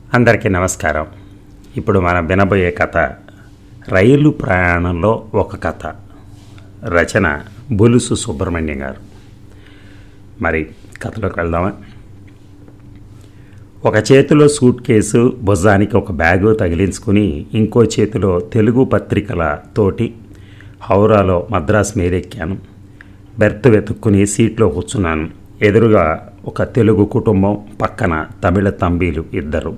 అందరికీ నమస్కారం ఇప్పుడు మనం వినబోయే కథ రైలు ప్రయాణంలో ఒక కథ రచన బులుసు సుబ్రహ్మణ్యం గారు మరి కథలోకి వెళ్దామా ఒక చేతిలో సూట్ కేసు భుజానికి ఒక బ్యాగు తగిలించుకుని ఇంకో చేతిలో తెలుగు పత్రికల తోటి హౌరాలో మద్రాస్ మీరెక్కాను బెర్త్ వెతుక్కుని సీట్లో కూర్చున్నాను ఎదురుగా ఒక తెలుగు కుటుంబం పక్కన తమిళ తంబీలు ఇద్దరు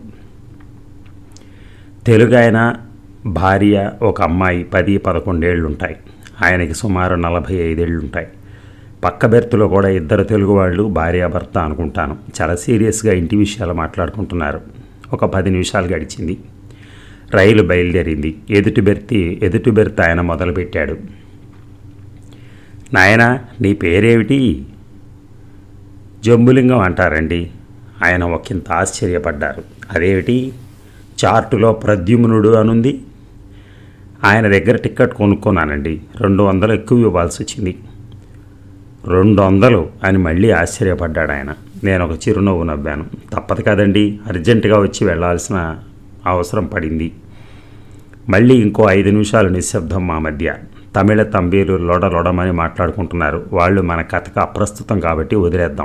తెలుగు ఆయన భార్య ఒక అమ్మాయి పది పదకొండేళ్ళు ఉంటాయి ఆయనకి సుమారు నలభై ఐదేళ్ళు ఉంటాయి పక్క బెర్తులో కూడా ఇద్దరు తెలుగు వాళ్ళు భార్యాభర్త అనుకుంటాను చాలా సీరియస్గా ఇంటి విషయాలు మాట్లాడుకుంటున్నారు ఒక పది నిమిషాలు గడిచింది రైలు బయలుదేరింది ఎదుటి బెర్తి ఎదుటి బెర్త్ ఆయన మొదలుపెట్టాడు నాయనా నీ పేరేమిటి జంబులింగం అంటారండి ఆయన ఒకంత ఆశ్చర్యపడ్డారు అదేమిటి చార్టులో ప్రద్యుమ్నుడు అనుంది ఆయన దగ్గర టిక్కెట్ కొనుక్కున్నానండి రెండు వందలు ఎక్కువ ఇవ్వాల్సి వచ్చింది రెండు వందలు అని మళ్ళీ ఆశ్చర్యపడ్డాడు ఆయన నేను ఒక చిరునవ్వు నవ్వాను తప్పదు కదండి అర్జెంటుగా వచ్చి వెళ్ళాల్సిన అవసరం పడింది మళ్ళీ ఇంకో ఐదు నిమిషాలు నిశ్శబ్దం మా మధ్య తమిళ తంబీలు లొడ లొడమని మాట్లాడుకుంటున్నారు వాళ్ళు మన కథకు అప్రస్తుతం కాబట్టి వదిలేద్దాం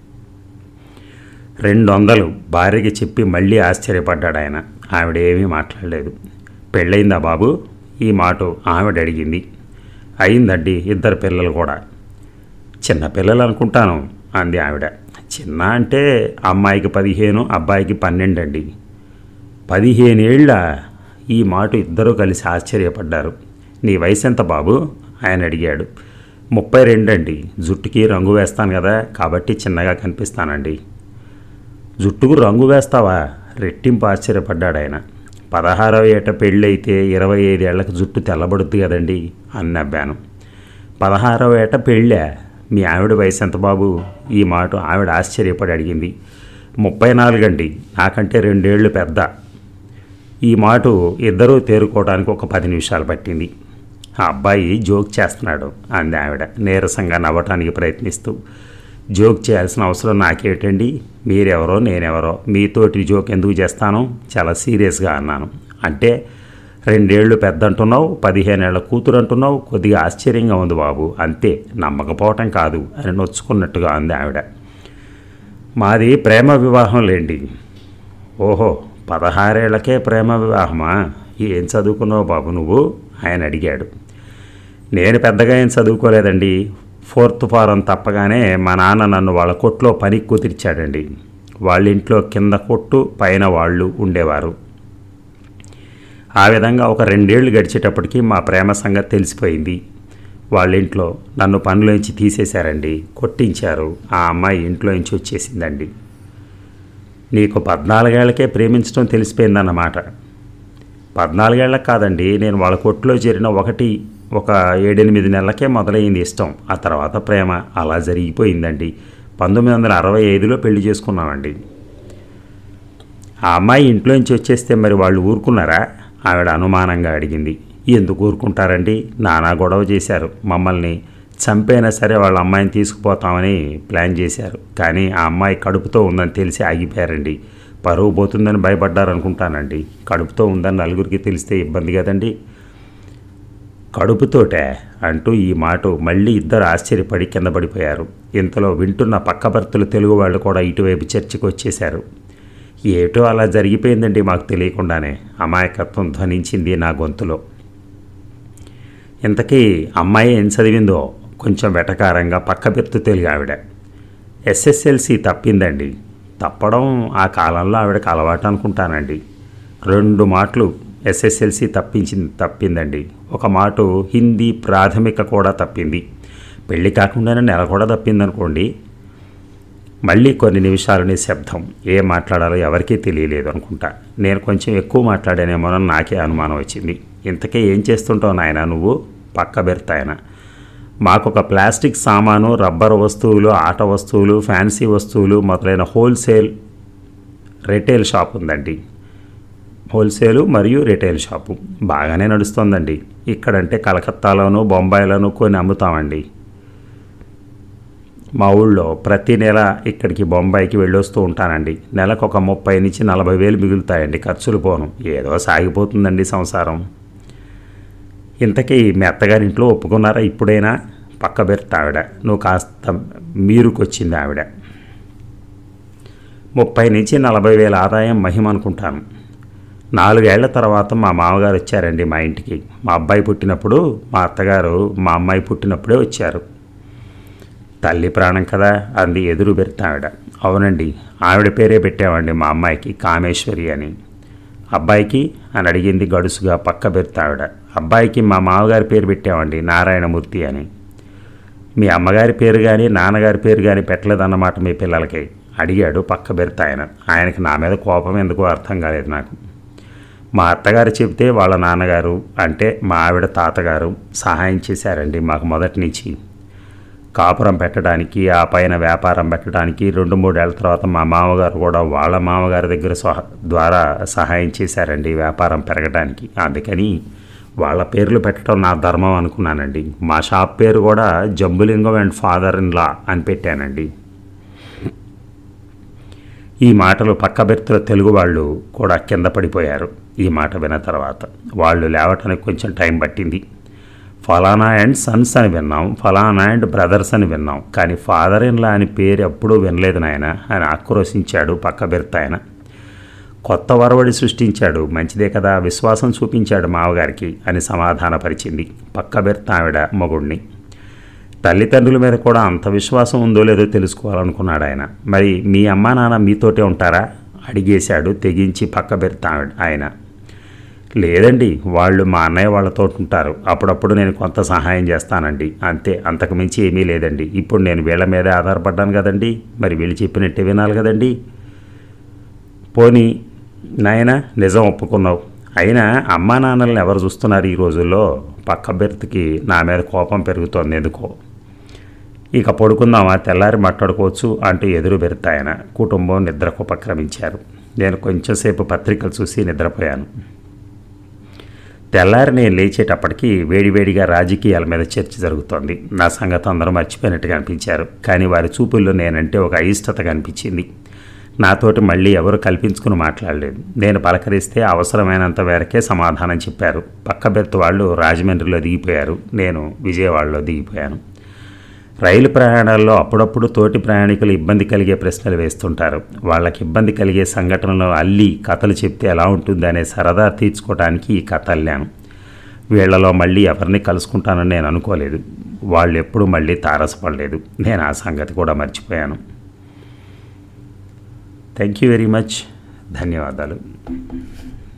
రెండు వందలు భార్యకి చెప్పి మళ్ళీ ఆశ్చర్యపడ్డాడు ఆయన ఆవిడ ఏమీ మాట్లాడలేదు పెళ్ళయిందా బాబు ఈ మాట ఆవిడ అడిగింది అయిందండి ఇద్దరు పిల్లలు కూడా చిన్న పిల్లలు అనుకుంటాను అంది ఆవిడ చిన్న అంటే అమ్మాయికి పదిహేను అబ్బాయికి పన్నెండు అండి పదిహేనేళ్ల ఈ మాట ఇద్దరూ కలిసి ఆశ్చర్యపడ్డారు నీ వయసు ఎంత బాబు ఆయన అడిగాడు ముప్పై రెండు అండి జుట్టుకి రంగు వేస్తాను కదా కాబట్టి చిన్నగా కనిపిస్తానండి జుట్టుకు రంగు వేస్తావా రెట్టింపు ఆశ్చర్యపడ్డాడు ఆయన పదహారవ ఏట పెళ్ళైతే ఇరవై ఐదేళ్లకు జుట్టు తెల్లబడుద్ది కదండి అని నవ్వాను పదహారవ ఏట పెళ్ళా మీ ఆవిడ వయసు ఎంత బాబు ఈ మాట ఆవిడ ఆశ్చర్యపడి అడిగింది ముప్పై నాలుగండి నాకంటే రెండేళ్లు పెద్ద ఈ మాట ఇద్దరూ తేరుకోవడానికి ఒక పది నిమిషాలు పట్టింది ఆ అబ్బాయి జోక్ చేస్తున్నాడు అంది ఆవిడ నీరసంగా నవ్వటానికి ప్రయత్నిస్తూ జోక్ చేయాల్సిన అవసరం నాకేటండి మీరెవరో నేనెవరో మీతోటి జోక్ ఎందుకు చేస్తాను చాలా సీరియస్గా అన్నాను అంటే రెండేళ్లు పెద్ద అంటున్నావు పదిహేనేళ్ల కూతురు అంటున్నావు కొద్దిగా ఆశ్చర్యంగా ఉంది బాబు అంతే నమ్మకపోవటం కాదు అని నొచ్చుకున్నట్టుగా అంది ఆవిడ మాది ప్రేమ వివాహం లేండి ఓహో పదహారేళ్లకే ప్రేమ వివాహమా ఏం చదువుకున్నావు బాబు నువ్వు ఆయన అడిగాడు నేను పెద్దగా ఏం చదువుకోలేదండి ఫోర్త్ ఫారం తప్పగానే మా నాన్న నన్ను వాళ్ళ కొట్లో పనికి కుదిర్చాడండి వాళ్ళ ఇంట్లో కింద కొట్టు పైన వాళ్ళు ఉండేవారు ఆ విధంగా ఒక రెండేళ్లు గడిచేటప్పటికి మా ప్రేమ సంగతి తెలిసిపోయింది వాళ్ళ ఇంట్లో నన్ను పనిలోంచి తీసేశారండి కొట్టించారు ఆ అమ్మాయి ఇంట్లోంచి వచ్చేసిందండి నీకు పద్నాలుగేళ్లకే ప్రేమించడం తెలిసిపోయిందన్నమాట పద్నాలుగేళ్ళకి కాదండి నేను వాళ్ళ కొట్లో చేరిన ఒకటి ఒక ఏడెనిమిది నెలలకే మొదలైంది ఇష్టం ఆ తర్వాత ప్రేమ అలా జరిగిపోయిందండి పంతొమ్మిది వందల అరవై ఐదులో పెళ్లి చేసుకున్నామండి ఆ అమ్మాయి ఇంట్లోంచి వచ్చేస్తే మరి వాళ్ళు ఊరుకున్నారా ఆవిడ అనుమానంగా అడిగింది ఎందుకు ఊరుకుంటారండి నానా గొడవ చేశారు మమ్మల్ని చంపైనా సరే వాళ్ళ అమ్మాయిని తీసుకుపోతామని ప్లాన్ చేశారు కానీ ఆ అమ్మాయి కడుపుతో ఉందని తెలిసి ఆగిపోయారండి పరువు పోతుందని భయపడ్డారనుకుంటానండి కడుపుతో ఉందని నలుగురికి తెలిస్తే ఇబ్బంది కదండి కడుపుతోటే అంటూ ఈ మాట మళ్ళీ ఇద్దరు ఆశ్చర్యపడి కింద పడిపోయారు ఇంతలో వింటున్న పక్క భర్తలు తెలుగు వాళ్ళు కూడా ఇటువైపు చర్చకు వచ్చేశారు ఏటో అలా జరిగిపోయిందండి మాకు తెలియకుండానే అమాయకత్వం ధ్వనించింది నా గొంతులో ఇంతకీ అమ్మాయి ఏం చదివిందో కొంచెం వెటకారంగా పక్క బెర్తు తెలుగు ఆవిడ ఎస్ఎస్ఎల్సి తప్పిందండి తప్పడం ఆ కాలంలో ఆవిడకి అలవాటు అనుకుంటానండి రెండు మాటలు ఎస్ఎస్ఎల్సి తప్పించింది తప్పిందండి ఒక మాట హిందీ ప్రాథమిక కూడా తప్పింది పెళ్ళి కాకుండానే నెల కూడా తప్పిందనుకోండి మళ్ళీ కొన్ని నిమిషాలు నిశ్శబ్దం ఏం మాట్లాడాలో ఎవరికీ తెలియలేదు అనుకుంటా నేను కొంచెం ఎక్కువ మాట్లాడానేమోనని నాకే అనుమానం వచ్చింది ఇంతకే ఏం చేస్తుంటావు నాయన నువ్వు పక్క బెర్తాయన మాకు ఒక ప్లాస్టిక్ సామాను రబ్బర్ వస్తువులు ఆట వస్తువులు ఫ్యాన్సీ వస్తువులు మొదలైన హోల్సేల్ రిటైల్ షాప్ ఉందండి హోల్సేలు మరియు రిటైల్ షాపు బాగానే నడుస్తోందండి ఇక్కడంటే కలకత్తాలోను బొంబాయిలోను కొన్ని అమ్ముతామండి మా ఊళ్ళో ప్రతి నెల ఇక్కడికి బొంబాయికి వెళ్ళొస్తూ ఉంటానండి నెలకు ఒక ముప్పై నుంచి నలభై వేలు మిగులుతాయండి ఖర్చులు పోను ఏదో సాగిపోతుందండి సంసారం ఇంతకీ మీ అత్తగారింట్లో ఒప్పుకున్నారా ఇప్పుడైనా పక్క బెర్త ఆవిడ నువ్వు కాస్త మీరుకొచ్చింది ఆవిడ ముప్పై నుంచి నలభై వేల ఆదాయం మహిమ అనుకుంటాను నాలుగేళ్ల తర్వాత మా మామగారు వచ్చారండి మా ఇంటికి మా అబ్బాయి పుట్టినప్పుడు మా అత్తగారు మా అమ్మాయి పుట్టినప్పుడే వచ్చారు తల్లి ప్రాణం కదా అంది ఎదురు పెడతా ఆవిడ అవునండి ఆవిడ పేరే పెట్టామండి మా అమ్మాయికి కామేశ్వరి అని అబ్బాయికి అని అడిగింది గడుసుగా పక్క పెడతా ఆవిడ అబ్బాయికి మా మామగారి పేరు పెట్టామండి నారాయణమూర్తి అని మీ అమ్మగారి పేరు కానీ నాన్నగారి పేరు కానీ పెట్టలేదన్నమాట మీ పిల్లలకి అడిగాడు పక్క బెర్త ఆయన ఆయనకి నా మీద కోపం ఎందుకో అర్థం కాలేదు నాకు మా అత్తగారు చెబితే వాళ్ళ నాన్నగారు అంటే మా ఆవిడ తాతగారు సహాయం చేశారండి మాకు మొదటి నుంచి కాపురం పెట్టడానికి ఆ పైన వ్యాపారం పెట్టడానికి రెండు మూడేళ్ల తర్వాత మా మామగారు కూడా వాళ్ళ మామగారి దగ్గర సహ ద్వారా సహాయం చేశారండి వ్యాపారం పెరగడానికి అందుకని వాళ్ళ పేర్లు పెట్టడం నా ధర్మం అనుకున్నానండి మా షాప్ పేరు కూడా Jambulingam and father in law అని పెట్టానండి ఈ మాటలు పక్క బెర్తుల తెలుగు వాళ్ళు కూడా కింద పడిపోయారు ఈ మాట విన్న తర్వాత వాళ్ళు లేవటానికి కొంచెం టైం పట్టింది ఫలానా అండ్ సన్స్ అని విన్నాం ఫలానా అండ్ బ్రదర్స్ అని విన్నాం కానీ ఫాదర్ ఇన్ లా అని పేరు ఎప్పుడూ వినలేదు నాయన అని ఆక్రోశించాడు పక్క బెర్త ఆయన కొత్త వరవడి సృష్టించాడు మంచిదే కదా విశ్వాసం చూపించాడు మావగారికి అని సమాధానపరిచింది పక్క బెర్త ఆవిడ మొగుణ్ణి తల్లిదండ్రుల మీద కూడా అంత విశ్వాసం ఉందో లేదో తెలుసుకోవాలనుకున్నాడు ఆయన మరి మీ అమ్మా నాన్న మీతోటే ఉంటారా అడిగేశాడు తెగించి పక్క బెర్త ఆవిడ ఆయన లేదండి వాళ్ళు మా అన్నయ్య వాళ్ళతో ఉంటారు అప్పుడప్పుడు నేను కొంత సహాయం చేస్తానండి అంతే అంతకు మించి ఏమీ లేదండి ఇప్పుడు నేను వీళ్ళ మీదే ఆధారపడ్డాను కదండి మరి వీళ్ళు చెప్పినట్టే వినాలి కదండి పోనీ నాయన నిజం ఒప్పుకున్నావు అయినా అమ్మా నాన్నల్ని ఎవరు చూస్తున్నారు ఈ రోజుల్లో పక్క బెర్త్కి నా మీద కోపం పెరుగుతోంది ఎందుకో ఇక పడుకుందామా తెల్లారి మాట్లాడుకోవచ్చు అంటూ ఎదురు బెర్త్ ఆయన కుటుంబం నిద్రకు ఉపక్రమించారు నేను కొంచెంసేపు పత్రికలు చూసి నిద్రపోయాను తెల్లారి నేను లేచేటప్పటికి వేడివేడిగా రాజకీయాల మీద చర్చ జరుగుతోంది నా సంగతి అందరూ మర్చిపోయినట్టుగా అనిపించారు కానీ వారి చూపుల్లో నేనంటే ఒక అయిష్టత కనిపించింది నాతోటి మళ్ళీ ఎవరు కల్పించుకుని మాట్లాడలేదు నేను పలకరిస్తే అవసరమైనంత మేరకే సమాధానం చెప్పారు పక్క బెర్త్ వాళ్ళు రాజమండ్రిలో దిగిపోయారు నేను విజయవాడలో దిగిపోయాను రైలు ప్రయాణాల్లో అప్పుడప్పుడు తోటి ప్రయాణికులు ఇబ్బంది కలిగే ప్రశ్నలు వేస్తుంటారు వాళ్ళకి ఇబ్బంది కలిగే సంఘటనలు అల్లి కథలు చెప్తే ఎలా ఉంటుందనే సరదా తీర్చుకోవడానికి ఈ కథ అల్లాను వీళ్లలో మళ్ళీ ఎవరిని కలుసుకుంటానని నేను అనుకోలేదు వాళ్ళు ఎప్పుడు మళ్ళీ తారసపడలేదు నేను ఆ సంగతి కూడా మర్చిపోయాను థ్యాంక్ యూ వెరీ మచ్ ధన్యవాదాలు